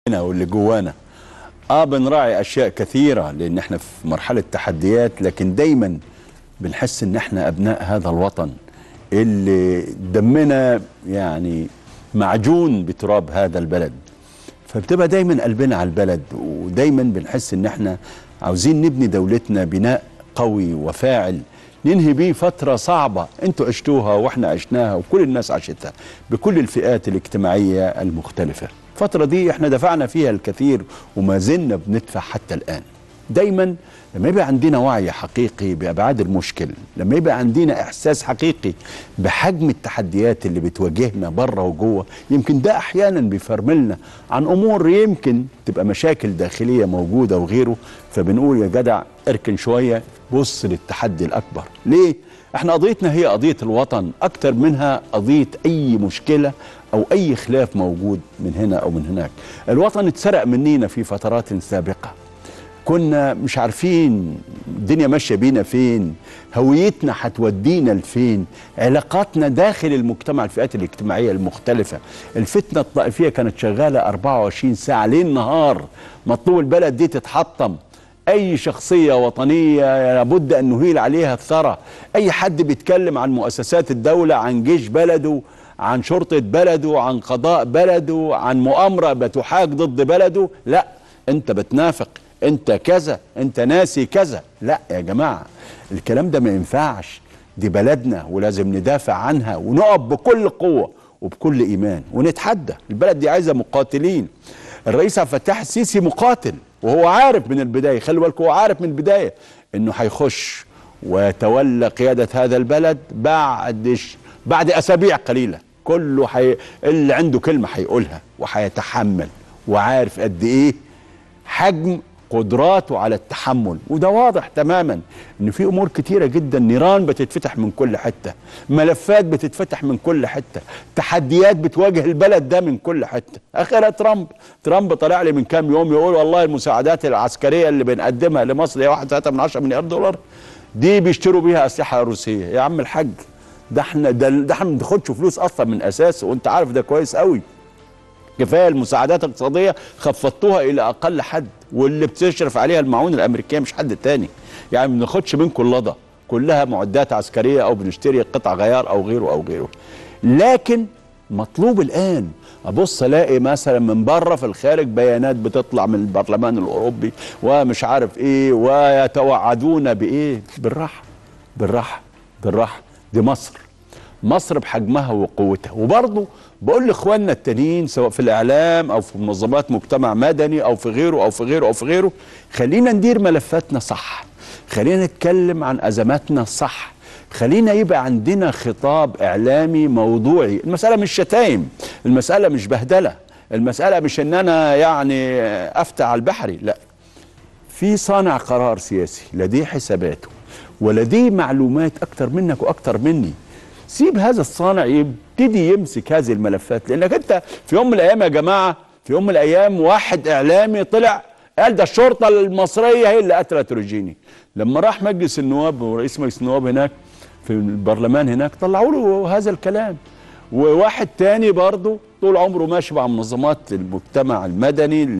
هنا واللي جوانا اه بنراعي اشياء كثيره لان احنا في مرحله تحديات لكن دايما بنحس ان احنا ابناء هذا الوطن اللي دمنا يعني معجون بتراب هذا البلد فبتبقى دايما قلبنا على البلد ودايما بنحس ان احنا عاوزين نبني دولتنا بناء قوي وفاعل ننهي بيه فترة صعبة انتوا عشتوها واحنا عشناها وكل الناس عاشتها بكل الفئات الاجتماعية المختلفة الفترة دي احنا دفعنا فيها الكثير وما زلنا بندفع حتى الآن دايما لما يبقى عندنا وعي حقيقي بأبعاد المشكل لما يبقى عندنا إحساس حقيقي بحجم التحديات اللي بتواجهنا بره وجوه يمكن ده أحيانا بيفرملنا عن أمور يمكن تبقى مشاكل داخلية موجودة وغيره فبنقول يا جدع اركن شوية بص للتحدي الأكبر ليه؟ احنا قضيتنا هي قضية الوطن أكتر منها قضية أي مشكلة أو أي خلاف موجود من هنا أو من هناك الوطن اتسرق منينا في فترات سابقة كنا مش عارفين الدنيا ماشيه بينا فين هويتنا هتودينا لفين علاقاتنا داخل المجتمع الفئات الاجتماعيه المختلفه الفتنه الطائفيه كانت شغاله 24 ساعه ليل نهار مطلوب البلد دي تتحطم اي شخصيه وطنيه لابد ان نهيل عليها الثرى اي حد بيتكلم عن مؤسسات الدوله عن جيش بلده عن شرطه بلده عن قضاء بلده عن مؤامره بتحاج ضد بلده لا انت بتنافق انت كذا انت ناسي كذا لا يا جماعه الكلام ده ما ينفعش دي بلدنا ولازم ندافع عنها ونقف بكل قوه وبكل ايمان ونتحدى البلد دي عايزه مقاتلين الرئيس عبد الفتاح السيسي مقاتل وهو عارف من البدايه خلي بالك هو عارف من البدايه انه هيخش ويتولى قياده هذا البلد بعد ش... بعد اسابيع قليله كله حي... اللي عنده كلمه هيقولها وهيتحمل وعارف قد ايه حجم قدراته على التحمل وده واضح تماما ان في امور كتيره جدا نيران بتتفتح من كل حته ملفات بتتفتح من كل حته تحديات بتواجه البلد ده من كل حته اخرها ترامب ترامب طلع لي من كام يوم يقول والله المساعدات العسكريه اللي بنقدمها لمصر هي 1.3 من 10 مليار دولار دي بيشتروا بيها اسلحه روسيه يا عم الحاج ده احنا ده, ده احنا ما بناخدش فلوس اصلا من اساسه وانت عارف ده كويس قوي كفايه المساعدات الاقتصاديه خفضتوها الى اقل حد واللي بتشرف عليها المعونه الامريكيه مش حد تاني يعني ما بناخدش منكم اللضا كلها معدات عسكريه او بنشتري قطع غيار او غيره او غيره لكن مطلوب الان ابص الاقي مثلا من بره في الخارج بيانات بتطلع من البرلمان الاوروبي ومش عارف ايه ويتوعدون بايه بالراحه بالراحه بالراحه دي مصر مصر بحجمها وقوتها وبرضه بقول لاخواننا التانيين سواء في الاعلام او في منظمات مجتمع مدني او في غيره او في غيره او في غيره خلينا ندير ملفاتنا صح خلينا نتكلم عن ازماتنا صح خلينا يبقى عندنا خطاب اعلامي موضوعي المساله مش شتايم المساله مش بهدله المساله مش ان انا يعني افتح على البحري لا في صانع قرار سياسي لديه حساباته ولديه معلومات اكتر منك واكتر مني سيب هذا الصانع يبتدي يمسك هذه الملفات لانك انت في يوم من الايام يا جماعه في يوم من الايام واحد اعلامي طلع قال ده الشرطه المصريه هي اللي قتلت روجيني لما راح مجلس النواب ورئيس مجلس النواب هناك في البرلمان هناك طلعوا له هذا الكلام وواحد تاني برضه طول عمره ماشي مع منظمات المجتمع المدني